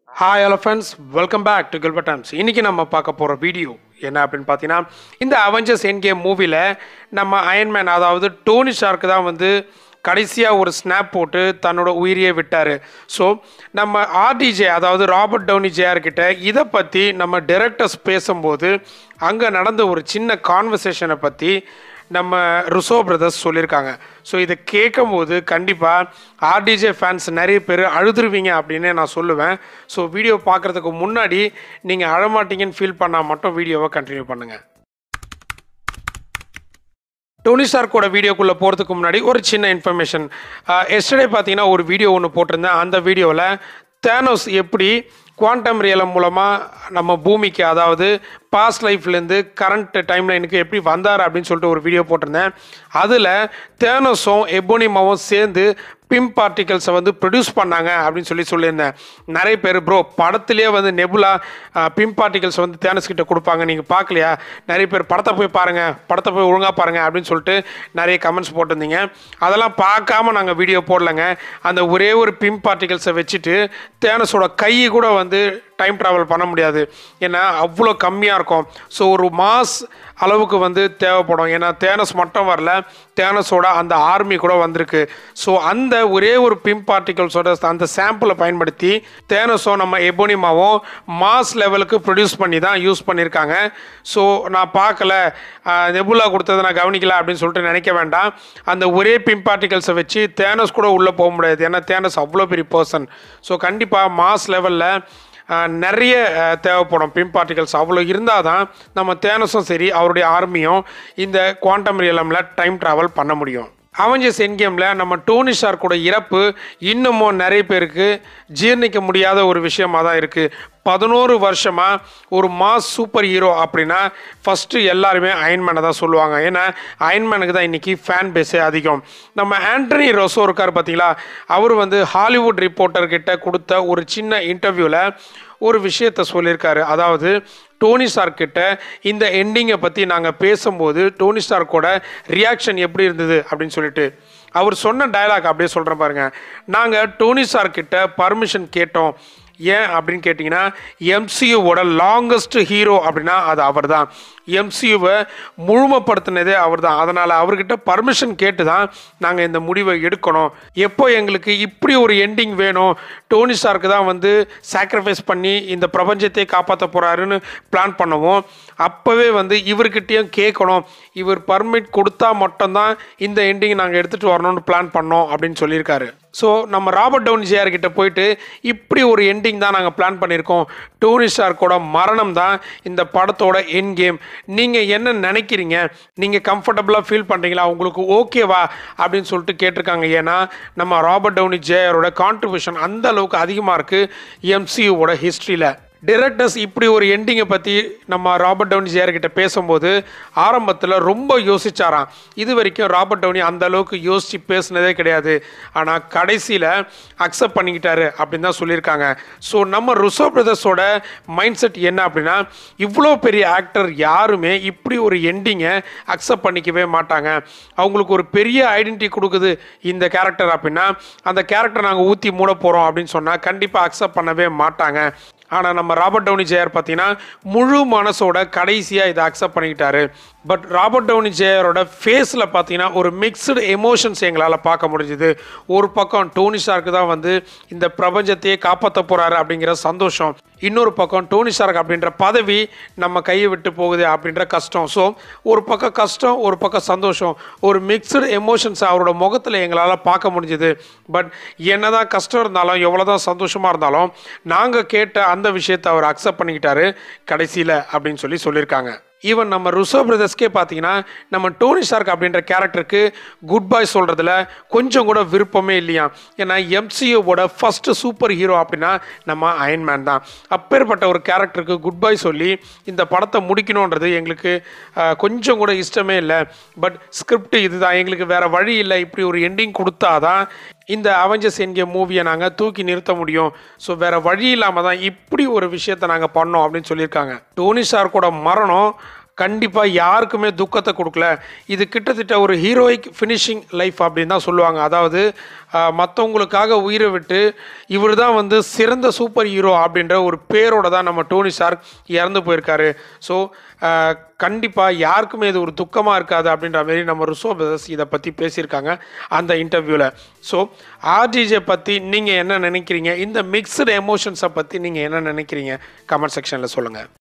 hi hello friends welcome back to Gilbert Times இன்றைக்கி நம்ம பார்க்க போகிற வீடியோ என்ன அப்படின்னு பார்த்தீங்கன்னா இந்த அவெஞ்சர்ஸ் என் கேம் மூவியில் நம்ம அயன்மேன் அதாவது டோனி ஷார்க்கு தான் வந்து கடைசியாக ஒரு ஸ்னாப் போட்டு தன்னோட உயிரியை விட்டார் ஸோ நம்ம ஆர்டிஜே அதாவது ராபர்ட் டவுனி ஜேஆர் கிட்ட இதை பற்றி நம்ம டைரக்டர்ஸ் பேசும்போது அங்கே நடந்த ஒரு சின்ன கான்வர்சேஷனை பற்றி நம்ம ருசோ பிரதர்ஸ் சொல்லியிருக்காங்க ஸோ இதை கேட்கும்போது கண்டிப்பாக ஆர்டிஜே ஃபேன்ஸ் நிறைய பேர் அழுதுருவீங்க அப்படின்னு நான் சொல்லுவேன் ஸோ வீடியோ பார்க்குறதுக்கு முன்னாடி நீங்கள் அழமாட்டீங்கன்னு ஃபீல் பண்ணால் மட்டும் வீடியோவை கண்டினியூ பண்ணுங்கள் டோனி ஸ்டார்க்கோட வீடியோக்குள்ளே போகிறதுக்கு முன்னாடி ஒரு சின்ன இன்ஃபர்மேஷன் எஸ்டர்டே பார்த்தீங்கன்னா ஒரு வீடியோ ஒன்று போட்டிருந்தேன் அந்த வீடியோவில் தேனோஸ் எப்படி குவாண்டம் ரியலம் மூலமாக நம்ம பூமிக்கு அதாவது பாஸ்ட் லைஃப்லேருந்து கரண்ட் டைம் லைனுக்கு எப்படி வந்தார் அப்படின்னு சொல்லிட்டு ஒரு வீடியோ போட்டிருந்தேன் அதில் தேனோஸும் எபோனிமாவும் சேர்ந்து பிம் பார்ட்டிகல்ஸை வந்து ப்ரொடியூஸ் பண்ணாங்க அப்படின்னு சொல்லி சொல்லியிருந்தேன் நிறைய பேர் ப்ரோ படத்துலேயே வந்து நெபுலா பிம் பார்ட்டிகல்ஸ் வந்து தேனஸ் கிட்ட கொடுப்பாங்க நீங்கள் பார்க்கலையா நிறைய பேர் படத்தை போய் பாருங்கள் படத்தை போய் ஒழுங்காக பாருங்கள் அப்படின்னு சொல்லிட்டு நிறைய கமெண்ட்ஸ் போட்டிருந்தீங்க அதெல்லாம் பார்க்காம நாங்கள் வீடியோ போடலைங்க அந்த ஒரே ஒரு பிம் பார்ட்டிகல்ஸை வச்சுட்டு தேனஸோட கையை கூட வந்து டைம் ட்ராவல் பண்ண முடியாது ஏன்னா அவ்வளோ கம்மியாக இருக்கும் ஸோ ஒரு மாஸ் அளவுக்கு வந்து தேவைப்படும் ஏன்னா தேனஸ் மட்டும் வரல தேனஸோட அந்த ஆர்மி கூட வந்திருக்கு ஸோ அந்த ஒரே ஒரு பிம் பார்ட்டிகல்ஸோட அந்த சாம்பிளை பயன்படுத்தி தேனஸோ நம்ம எபோனிமாவும் மாஸ் லெவலுக்கு ப்ரொடியூஸ் பண்ணி தான் யூஸ் பண்ணியிருக்காங்க ஸோ நான் பார்க்கல நெபுலா கொடுத்ததை நான் கவனிக்கல அப்படின்னு சொல்லிட்டு நினைக்க வேண்டாம் அந்த ஒரே பிம் பார்ட்டிகல்ஸை வச்சு தேனஸ் கூட உள்ளே போக முடியாது ஏன்னா தேனஸ் அவ்வளோ பெரிய பர்சன் ஸோ கண்டிப்பாக மாஸ் லெவலில் ஆஹ் நிறைய ஆஹ் தேவைப்படும் பிம் பார்ட்டிகல்ஸ் அவ்வளோ இருந்தால் தான் நம்ம தேனஸும் சரி அவருடைய ஆர்மியும் இந்த குவாண்டம் ரியலமில் டைம் ட்ராவல் பண்ண முடியும் அவஞ்சஸ் என்கேமில் நம்ம டோனி ஷார்க்கோட இறப்பு இன்னமும் நிறைய பேருக்கு ஜீர்ணிக்க முடியாத ஒரு விஷயமா தான் இருக்குது பதினோரு வருஷமாக ஒரு மாஸ் சூப்பர் ஹீரோ அப்படின்னா ஃபஸ்ட்டு எல்லாருமே அயன்மேனை தான் சொல்லுவாங்க ஏன்னா அயன்மேனுக்கு தான் இன்றைக்கி ஃபேன் பேஸே அதிகம் நம்ம ஆண்டனி ரொசோ இருக்கார் பார்த்தீங்களா அவர் வந்து ஹாலிவுட் ரிப்போர்ட்டர் கிட்ட கொடுத்த ஒரு சின்ன இன்டர்வியூவில் ஒரு விஷயத்த சொல்லியிருக்காரு அதாவது டோனி ஸ்டார்க் கிட்ட இந்த எண்டிங்கை பற்றி நாங்கள் பேசும்போது டோனி ஸ்டார்க்கோட ரியாக்ஷன் எப்படி இருந்தது அப்படின்னு சொல்லிட்டு அவர் சொன்ன டயலாக் அப்படியே சொல்கிறேன் பாருங்க நாங்கள் டோனி ஸ்டார்க் கிட்ட பர்மிஷன் கேட்டோம் ஏன் அப்படின்னு கேட்டிங்கன்னா எம்சியூவோட லாங்கஸ்ட் ஹீரோ அப்படின்னா அது அவர் தான் எம்சியூவை முழுமைப்படுத்தினதே அவர் தான் அதனால் அவர்கிட்ட பர்மிஷன் கேட்டு தான் நாங்கள் இந்த முடிவை எடுக்கணும் எப்போ எங்களுக்கு இப்படி ஒரு எண்டிங் வேணும் டோனி ஸ்டார்க்கு தான் வந்து சாக்ரிஃபைஸ் பண்ணி இந்த பிரபஞ்சத்தை காப்பாற்ற போகிறாருன்னு பிளான் பண்ணுவோம் அப்போவே வந்து இவர்கிட்டயும் கேட்கணும் இவர் பர்மிட் கொடுத்தா மட்டும்தான் இந்த எண்டிங் நாங்கள் எடுத்துகிட்டு வரணும்னு பிளான் பண்ணோம் அப்படின்னு சொல்லியிருக்காரு ஸோ நம்ம ராபர்ட் டவுன் ஜிஆர் கிட்ட போயிட்டு இப்படி ஒரு எண்டிங் தான் நாங்கள் பிளான் பண்ணியிருக்கோம் டோனி ஸ்டார்க்கோட மரணம் தான் இந்த படத்தோட என் கேம் நீங்கள் என்ன நினைக்கிறீங்க நீங்கள் கம்ஃபர்டபுளாக ஃபீல் பண்ணுறீங்களா உங்களுக்கு ஓகேவா அப்படின்னு சொல்லிட்டு கேட்டிருக்காங்க ஏன்னா நம்ம ராபர்ட் டவுனி ஜேஆரோட கான்ட்ரிபியூஷன் அந்த அளவுக்கு அதிகமாக இருக்குது எம்சியூவோட ஹிஸ்ட்ரியில் டிரெக்டர்ஸ் இப்படி ஒரு எண்டிங்கை பற்றி நம்ம ராபர்ட் டவுனி ஜேஆர் கிட்ட பேசும்போது ஆரம்பத்தில் ரொம்ப யோசிச்சாராம் இது வரைக்கும் ராபர்ட் டவுனி அந்த அளவுக்கு யோசித்து பேசுனதே கிடையாது ஆனால் கடைசியில் அக்செப்ட் பண்ணிக்கிட்டாரு அப்படின்னு தான் சொல்லியிருக்காங்க ஸோ நம்ம ருசோ பிரதர்ஸோட மைண்ட் செட் என்ன அப்படின்னா இவ்வளோ பெரிய ஆக்டர் யாருமே இப்படி ஒரு எண்டிங்கை அக்செப்ட் பண்ணிக்கவே மாட்டாங்க அவங்களுக்கு ஒரு பெரிய ஐடென்டிட்டி கொடுக்குது இந்த கேரக்டர் அப்படின்னா அந்த கேரக்டர் நாங்கள் ஊற்றி மூட போகிறோம் அப்படின்னு சொன்னால் கண்டிப்பாக அக்செப்ட் பண்ணவே மாட்டாங்க ஆனால் நம்ம ராபர்ட் டவுனி ஜேஆர் பார்த்தீங்கன்னா முழு மனசோட கடைசியாக இதை அக்செப்ட் பண்ணிக்கிட்டாரு பட் ராபர்ட் டவுனி ஜேஆரோட ஃபேஸில் பார்த்தீங்கன்னா ஒரு மிக்சடு எமோஷன்ஸ் எங்களால் பார்க்க முடிஞ்சுது ஒரு பக்கம் டோனி ஷார்க்கு தான் வந்து இந்த பிரபஞ்சத்தையே காப்பாற்ற போகிறாரு அப்படிங்கிற சந்தோஷம் இன்னொரு பக்கம் டோனி ஷார்க் அப்படின்ற பதவி நம்ம கையை விட்டு போகுது அப்படின்ற கஷ்டம் ஸோ ஒரு பக்கம் கஷ்டம் ஒரு பக்கம் சந்தோஷம் ஒரு மிக்சடு எமோஷன்ஸ் அவரோட முகத்தில் எங்களால் பார்க்க முடிஞ்சுது பட் என்னதான் கஷ்டம் இருந்தாலும் எவ்வளோதான் சந்தோஷமாக இருந்தாலும் நாங்கள் கேட்ட அந்த விஷயத்தை அவர் அக்செப்ட் பண்ணிக்கிட்டாரு கடைசியில் அப்படின்னு சொல்லி சொல்லியிருக்காங்க ஈவன் நம்ம ருசோ பிரதர்ஸ்க்கே பார்த்தீங்கன்னா நம்ம டோனி ஷார்க் அப்படின்ற கேரக்டருக்கு குட் பாய் சொல்கிறதுல கொஞ்சம் கூட விருப்பமே இல்லையா ஏன்னா எம்சிஓவோட ஃபஸ்ட்டு சூப்பர் ஹீரோ அப்படின்னா நம்ம அயன்மேன் தான் அப்பேற்பட்ட ஒரு கேரக்டருக்கு குட் பாய் சொல்லி இந்த படத்தை முடிக்கணுன்றது எங்களுக்கு ஆஹ், கொஞ்சம் கூட இஷ்டமே இல்லை பட் ஸ்கிரிப்ட் இதுதான் எங்களுக்கு வேற வழி இல்லை இப்படி ஒரு எண்டிங் கொடுத்தாதான் இந்த அவெஞ்சர்ஸ் என்கிற மூவியை நாங்கள் தூக்கி நிறுத்த முடியும் ஸோ வேற வழி இல்லாமல் தான் இப்படி ஒரு விஷயத்தை நாங்கள் பண்ணோம் அப்படின்னு சொல்லியிருக்காங்க டோனி ஷார்க்கோட மரணம் கண்டிப்பாக யாருக்குமே துக்கத்தை கொடுக்கல இது கிட்டத்தட்ட ஒரு ஹீரோயிக் ஃபினிஷிங் லைஃப் அப்படின்னு தான் சொல்லுவாங்க அதாவது மற்றவங்களுக்காக உயிரை விட்டு இவர் தான் வந்து சிறந்த சூப்பர் ஹீரோ அப்படின்ற ஒரு பேரோட தான் நம்ம டோனி ஷார்க் இறந்து போயிருக்காரு ஸோ கண்டிப்பாக யாருக்குமே இது ஒரு துக்கமாக இருக்காது அப்படின்ற மாதிரி நம்ம ருசோ பிரதர்ஸ் இதை பற்றி பேசியிருக்காங்க அந்த இன்டர்வியூவில் ஸோ ஆர்ஜிஜே பற்றி நீங்கள் என்ன நினைக்கிறீங்க இந்த மிக்சடு எமோஷன்ஸை பற்றி நீங்கள் என்ன நினைக்கிறீங்க கமெண்ட் செக்ஷனில் சொல்லுங்கள்